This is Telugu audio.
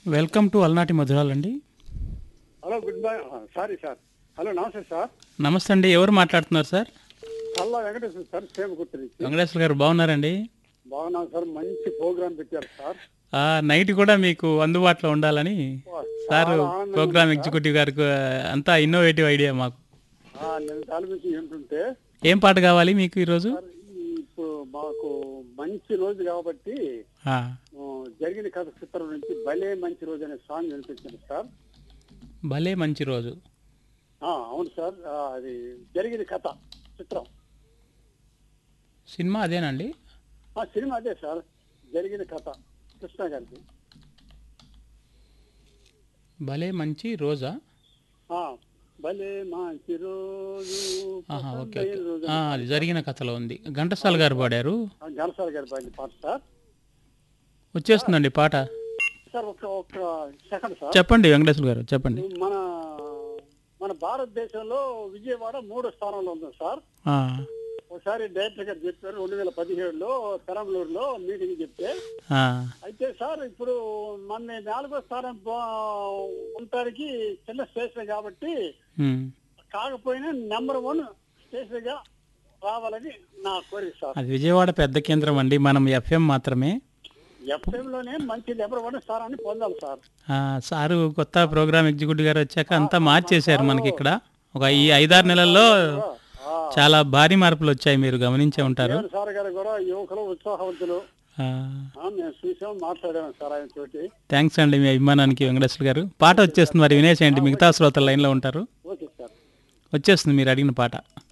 వెల్కమ్ టు అలనాటి మధురాలండి hello good morning sorry sir hello నమస్తే సార్ నమస్తే అండి ఎవరు మాట్లాడుతున్నారు సార్ చల్లా వెంకటేశ్వర సార్ సేమ గుర్తు నుంచి వెంకటేశ్వర గారు బాగున్నారండి బాగున్నాను సార్ మంచి ప్రోగ్రామ్ పెట్టారు సార్ ఆ, నైట్ కూడా మీకు అందుబాటులో ఉండాలని వా, సార్ చాలా ఆనందంగా ప్రోగ్రామ్ ఉంది ఎగ్జిక్యూటివ్ గారికి ఆ, అంతా ఇన్నోవేటివ్ ఐడియా మాకు సార్. ఆ, నేను దాని గురించి వింటుంటే ఏం పాట కావాలి మీకు ఈరోజు సార్ ఈ ఇప్పుడు మాకు మంచి రోజు కాబట్టి ఆ, ఆ, జరిగిన కథ చిత్రం నుంచి భలే మంచి రోజు అనే సాంగ్ వినిపించింది సార్ భలే మంచి రోజు ఆ, అవును సార్ ఆ, అది జరిగిన కథ చిత్రం సినిమా అదేనండి ఆ సినిమా అదే సార్ జరిగిన కథ కృష్ణ గారికి భలే మంచి రోజా ఆ, భలే మంచి రోజు ఆహా, ఓకే ఓకే పసందైన రోజు ఆ, అది జరిగిన కథలో ఉంది ఘంటసాల గారు పాడారు ఆ, ఘనసాల గారి పైన పాట సార్ వచ్చేస్తుందండి పాట సార్ ఒక ఒక సెకండ్ సార్ చెప్పండి వెంకటేశ్వర గారు చెప్పండి మన మన భారతదేశంలో విజయవాడ మూడో స్థానంలో ఉంది సార్ ఆ, ఒకసారి డైరెక్టర్ గారు చెప్పారు రెండు వేల పదిహేడులో పెరంబలూరులో మీటింగ్ చెప్తే ఆ, అయితే సార్ ఇప్పుడు మన నాలుగో స్థానం పో- ఉండటానికి చిన్న స్టేషన్ కాబట్టి ఉమ్. కాకపోయినా నెంబర్ వన్ స్టేషన్ గా రావాలని నా కోరిక సార్ అది విజయవాడ పెద్ద కేంద్రం అండి మనం ఎఫ్ఎం మాత్రమే ఎఫ్ఎం లోనే మంచి నెంబర్ వన్ స్థానాన్ని పొందాలి సార్ ఆ, సారు కొత్త ప్రోగ్రామ్ ఎగ్జిక్యూటివ్ గారు వచ్చాక అంతా మార్చేశారు మనకి ఇక్కడ ఒక ఈ ఐదారు నెలల్లో ఆ, చాలా భారీ మార్పులు వచ్చాయి మీరు గమనించే ఉంటారు దేవన్ సార్ గారు కూడా యువకులు ఉత్సాహవంతులు ఆ, ఆ, మేము చూసాం మాట్లాడాము సార్ ఆయన తోటి థ్యాంక్స్ అండి మీ అభిమానానికి వెంకటేశ్వర గారు పాట వచ్చేస్తుంది మరి వినేసేయండి మిగతా శ్రోతలు లైన్లో ఉంటారు ఓకే సార్ వచ్చేస్తుంది మీరు అడిగిన పాట